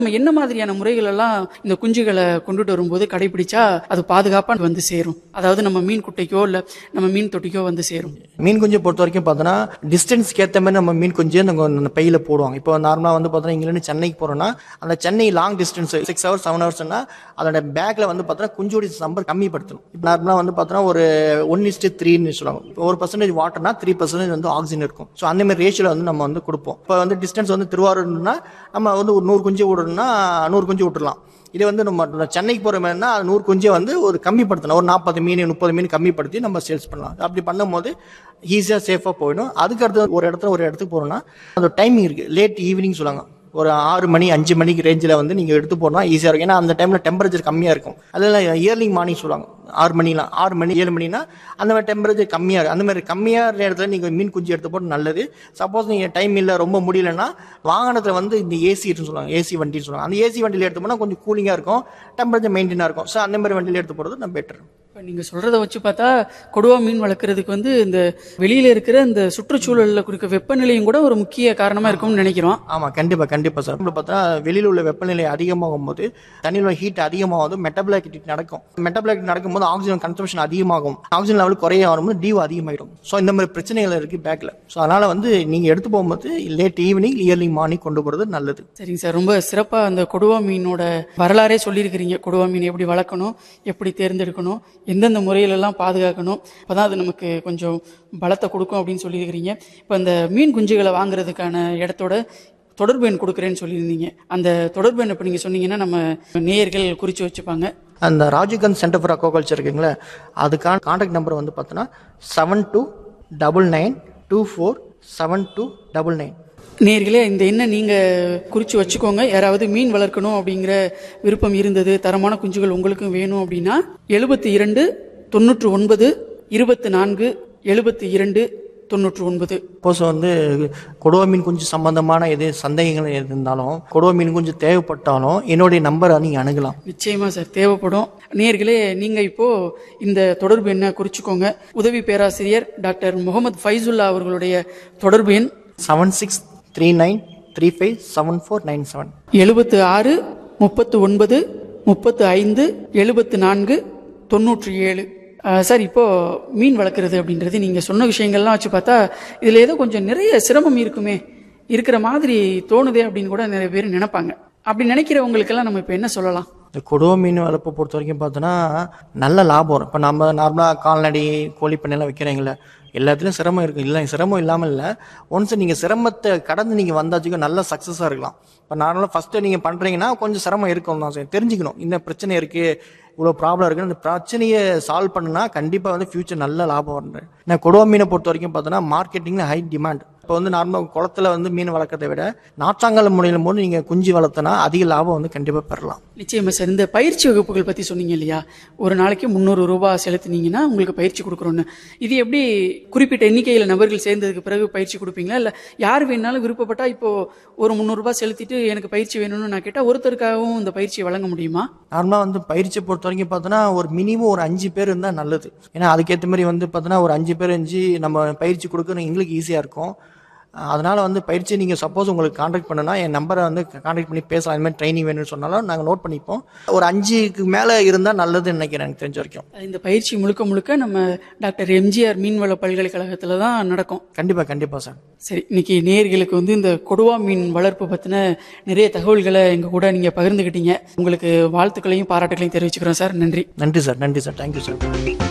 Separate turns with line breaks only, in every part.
நம்ம என்ன மாதிரியான முறைகள் எல்லாம் இந்த குஞ்சுகளை கொண்டுட்டு வரும்போது கடைபிடிச்சா அது பாதுகாப்பா வந்து சேரும் அதாவது நம்ம மீன் குட்டைக்கோ இல்ல நம்ம மீன் தொட்டிக்கோ வந்து சேரும்
மீன் குஞ்சை பொறுத்த வரைக்கும் பார்த்தோன்னா டிஸ்டன்ஸ்க்கு ஏற்ற மாதிரி நம்ம மீன் குஞ்சு நம்ம அந்த பையில போடுவாங்க இப்போ நார்மலாக வந்து பார்த்தோன்னா இங்கிருந்து சென்னைக்கு போகிறோம்னா அந்த Chennai long distance six hours seven ஹவர்ஸ்னா அதோட பேக்கில் வந்து பார்த்தோன்னா குஞ்சோடைய நம்பர் கம்மிப்படுத்தணும் இப்போ நார்மலாக வந்து பார்த்தோன்னா ஒரு ஒன் இஸ்ட்டு த்ரீன்னு சொல்லுவாங்க இப்போ ஒரு பர்சன்டேஜ் வாட்டர்னா த்ரீ பர்சன்டேஜ் வந்து ஆக்சிஜன் இருக்கும் ஸோ அந்த மாதிரி ரேஷியோவில் வந்து நம்ம வந்து கொடுப்போம் இப்போ வந்து டிஸ்டன்ஸ் வந்து திருவாரூர்னா நம்ம வந்து ஒரு நூறு குஞ்சு விடணும்னா நூறு குஞ்சு விட்டுறலாம் இதே வந்து நம்ம சென்னைக்கு போகிற மாதிரினா அது நூறு குஞ்சை வந்து ஒரு கம்மிப்படுத்தணும் ஒரு நாற்பது மீன் முப்பது மீன் கம்மிப்படுத்தி நம்ம சேல்ஸ் பண்ணலாம் அப்படி பண்ணும்போது ஈஸியாக சேஃபாக போயிடும் அதுக்கு அடுத்து ஒரு இடத்துல ஒரு இடத்துக்கு போகிறோம்னா அந்த டைமிங் இருக்குது லேட் ஈவினிங் சொல்லுவாங்க ஒரு ஆறு மணி அஞ்சு மணிக்கு ரேஞ்சில் வந்து நீங்கள் எடுத்து போனால் ஈஸியாக இருக்கும் ஏன்னா அந்த டைமில் டெம்பரேச்சர் கம்மியாக இருக்கும் அதெல்லாம் இயர்லிங் மார்னிங் சொல்லுவாங்க ஆறு மணிலாம் ஆறு மணி ஏழு மணினா அந்த மாதிரி டெம்பரேச்சர் கம்மியாக இருக்கும் அந்த மாதிரி கம்மியாக நேரத்தில் நீங்கள் மீன் குஞ்சு எடுத்து போட்டு நல்லது சப்போஸ் நீங்கள் டைம் இல்லை ரொம்ப முடியலன்னா வாகனத்தில் வந்து இந்த ஏசி சொல்லுவாங்க ஏசி வண்டின்னு சொல்லுவாங்க அந்த ஏசி வண்டியில் எடுத்து போனால் கொஞ்சம் கூலிங்காக இருக்கும் டெம்பரேச்சர் மெயின்டைனாக இருக்கும் ஸோ அந்த மாதிரி வண்டியில் எடுத்து போகிறது நம்ம பெட்டர்
இப்ப நீங்க சொல்றத வச்சு பார்த்தா கொடுவா மீன் வளர்க்கறதுக்கு வந்து இந்த வெளியில இருக்கிற இந்த சுற்றுச்சூழல்ல குறிக்க வெப்பநிலையும் கூட ஒரு முக்கிய காரணமா இருக்கும்னு நினைக்கிறோம்
ஆமாம் கண்டிப்பாக கண்டிப்பாக சார் இப்போ பார்த்தா வெளியில் உள்ள வெப்பநிலை அதிகமாகும் போது தண்ணியில் உள்ள ஹீட் அதிகமாகுது மெட்டபிளாக்கிட்டி நடக்கும் மெட்டபிளாக்கிட்டி நடக்கும்போது ஆக்சிஜன் கன்சம்ஷன் அதிகமாகும் ஆக்சிஜன் லெவல் குறைய வரும்போது டிவ் அதிகமாகிடும் ஸோ இந்த மாதிரி பிரச்சனைகள் இருக்குது பேக்கில் ஸோ அதனால் வந்து நீங்கள் எடுத்து போகும்போது லேட் ஈவினிங் இயர்லி மார்னிங் கொண்டு போகிறது நல்லது
சரிங்க சார் ரொம்ப சிறப்பா அந்த கொடுவா மீனோட வரலாறே சொல்லியிருக்கிறீங்க கொடுவா மீன் எப்படி வளர்க்கணும் எப்படி தேர்ந்தெடுக்கணும் எந்தெந்த முறையிலெல்லாம் பாதுகாக்கணும் அப்பதான் அது நமக்கு கொஞ்சம் பலத்தை கொடுக்கும் அப்படின்னு சொல்லியிருக்கிறீங்க இப்போ அந்த மீன் குஞ்சுகளை வாங்குறதுக்கான இடத்தோட தொடர்பு எண் கொடுக்குறேன்னு சொல்லியிருந்தீங்க அந்த தொடர்பு எண் இப்போ நீங்கள் சொன்னீங்கன்னா நம்ம நேயர்கள் குறித்து வச்சுப்பாங்க
அந்த ராஜீவ்காந்த் சென்டர் ஃபார் அக்வாகல்ச்சர் இருக்குங்களே அதுக்கான காண்டாக்ட் நம்பர் வந்து பார்த்தோன்னா seven two double nine two four seven two double nine
நேர்களே இந்த எண்ணை நீங்கள் குறித்து வச்சுக்கோங்க யாராவது மீன் வளர்க்கணும் அப்படிங்கிற விருப்பம் இருந்தது தரமான குஞ்சுகள் உங்களுக்கும் வேணும் அப்படின்னா எழுபத்தி இரண்டு தொண்ணூற்று ஒன்பது இருபத்தி நான்கு எழுபத்தி இரண்டு தொண்ணூற்று ஒன்பது
சப்போஸ் வந்து கொடுவா மீன் குஞ்சு சம்பந்தமான எது சந்தேகங்கள் எது இருந்தாலும் கொடுவா மீன் குஞ்சு தேவைப்பட்டாலும் என்னுடைய நம்பரை நீங்கள் அணுகலாம்
நிச்சயமா சார் தேவைப்படும் நேர்களே நீங்க இப்போ இந்த தொடர்பு என்ன குறிச்சுக்கோங்க உதவி பேராசிரியர் டாக்டர் முகமது ஃபைசுல்லா அவர்களுடைய தொடர்பு எண்
seven six three nine three five seven four nine seven
எழுபத்து ஆறு முப்பத்து ஒன்பது முப்பத்து ஐந்து எழுபத்து நான்கு தொண்ணூற்றி ஏழு அஹ் சார் இப்போ மீன் வளர்க்குறது அப்படின்றது நீங்க சொன்ன விஷயங்கள்லாம் வச்சு பார்த்தா இதுல ஏதோ கொஞ்சம் நிறைய சிரமம் இருக்குமே இருக்கிற மாதிரி தோணுதே அப்படின்னு கூட நிறைய பேர் நினைப்பாங்க அப்படி நினைக்கிறவங்களுக்கெல்லாம் நம்ம இப்போ என்ன சொல்லலாம்
இந்த கொடுவா மீன் வளர்ப்பை பொறுத்த வரைக்கும் பார்த்தோன்னா நல்ல லாபம் வரும் இப்போ நம்ம நார்மலாக கால்நடை கோழி பண்ணையெல்லாம் வைக்கிறீங்களே எல்லாத்துலேயும் சிரமம் இருக்குது இல்லை சிரமம் இல்லாமல் இல்லை ஒன்ஸ் நீங்கள் சிரமத்தை கடந்து நீங்கள் வந்தாச்சுக்கும் நல்ல சக்ஸஸாக இருக்கலாம் இப்போ நார்மலாக ஃபஸ்ட்டு நீங்கள் பண்ணுறீங்கன்னா கொஞ்சம் சிரமம் இருக்கும் தான் சார் தெரிஞ்சுக்கணும் இந்த பிரச்சனை இருக்குது இவ்வளோ ப்ராப்ளம் இருக்குது அந்த பிரச்சனையை சால்வ் பண்ணுனா கண்டிப்பாக வந்து ஃபியூச்சர் நல்ல லாபம் வரும் நான் கொடுவா மீனை பொறுத்த வரைக்கும் பார்த்தோன்னா மார்க்கெட்டிங்கில் ஹை டிமாண்ட் இப்போ வந்து நார்மலாக குளத்துல வந்து மீன் வளர்க்கறதை விட நாற்றாங்கால முறையிலும் போது நீங்கள் குஞ்சு வளர்த்தனா அதிக லாபம் வந்து கண்டிப்பாக பெறலாம்
நிச்சயமா சார் இந்த பயிற்சி வகுப்புகள் பத்தி சொன்னீங்க இல்லையா ஒரு நாளைக்கு முந்நூறு ரூபாய் செலுத்தினீங்கன்னா உங்களுக்கு பயிற்சி கொடுக்குறோன்னு இது எப்படி குறிப்பிட்ட எண்ணிக்கையில் நபர்கள் சேர்ந்ததுக்கு பிறகு பயிற்சி கொடுப்பீங்களா இல்ல யார் வேணாலும் விருப்பப்பட்டா இப்போ ஒரு முந்நூறு ரூபாய் செலுத்திட்டு எனக்கு பயிற்சி வேணும்னு நான் கேட்டா ஒருத்தருக்காகவும் இந்த பயிற்சியை வழங்க முடியுமா
நார்மலாக வந்து பயிற்சியை பொறுத்த வரைக்கும் பார்த்தோன்னா ஒரு மினிமம் ஒரு அஞ்சு பேர் இருந்தால் நல்லது ஏன்னா அதுக்கேற்ற மாதிரி வந்து பார்த்தோன்னா ஒரு அஞ்சு பேர் அஞ்சு நம்ம பயிற்சி கொடுக்கணும் எங்களுக்கு ஈஸியாக இருக்கும் அதனால் வந்து பயிற்சி நீங்கள் சப்போஸ் உங்களுக்கு காண்டாக்ட் பண்ணுனா என் நம்பரை வந்து காண்டாக்ட் பண்ணி பேசலாம் இந்த மாதிரி ட்ரைனிங் வேணும்னு சொன்னாலும் நாங்கள் நோட் பண்ணிப்போம் ஒரு அஞ்சுக்கு மேலே இருந்தால் நல்லதுன்னு நினைக்கிறேன் எனக்கு தெரிஞ்ச வரைக்கும்
இந்த பயிற்சி முழுக்க முழுக்க நம்ம டாக்டர் எம்ஜிஆர் மீன்வள பல்கலைக்கழகத்துல தான் நடக்கும்
கண்டிப்பாக கண்டிப்பாக சார்
சரி இன்னைக்கு நேயர்களுக்கு வந்து இந்த கொடுவா மீன் வளர்ப்பு பத்தின நிறைய தகவல்களை எங்க கூட நீங்க பகிர்ந்துக்கிட்டீங்க உங்களுக்கு வாழ்த்துக்களையும் பாராட்டுகளையும் தெரிவிச்சுக்கிறோம் சார் நன்றி
நன்றி சார் நன்றி சார் தேங்க்யூ சார்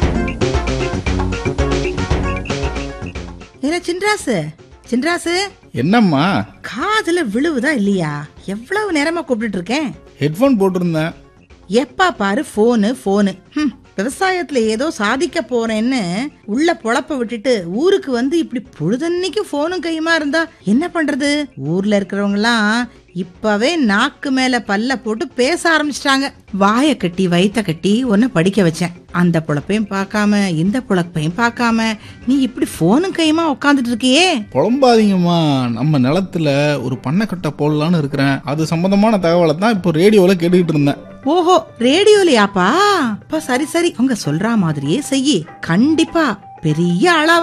ஏன்னா சின்ராசு சின்ராசு
என்னம்மா
காதுல விழுவுதா இல்லையா எவ்வளவு நேரமா கூப்பிட்டு இருக்கேன்
ஹெட்ஃபோன் போட்டிருந்தேன்
எப்பா பாரு போனு போனு ஹம், விவசாயத்துல ஏதோ சாதிக்க போறேன்னு உள்ள பொழப்ப விட்டுட்டு ஊருக்கு வந்து இப்படி பொழுதன்னைக்கு போனும் கையுமா இருந்தா என்ன பண்றது ஊர்ல இருக்கிறவங்க எல்லாம் இப்பவே நாக்கு மேல பல்ல போட்டு பேச ஆரம்பிச்சிட்டாங்க வாய கட்டி வயித்த கட்டி உன்னை படிக்க வச்சேன் அந்த பொழப்பையும் பார்க்காம இந்த பொழப்பையும் பார்க்காம நீ இப்படி போனும் கையுமா உட்காந்துட்டு இருக்கியே
புலம்பாதீங்கம்மா நம்ம நிலத்துல ஒரு பண்ணைக்கட்டை போடலான்னு இருக்கிறேன் அது சம்பந்தமான தகவலை தான் இப்போ ரேடியோவில் கேட்டுக்கிட்டு இருந்தேன்
ஓஹோ ரேடியோலயாப்பா அப்ப சரி சரி அவங்க சொல்ற மாதிரியே செய்யி கண்டிப்பா பெரிய ஆளா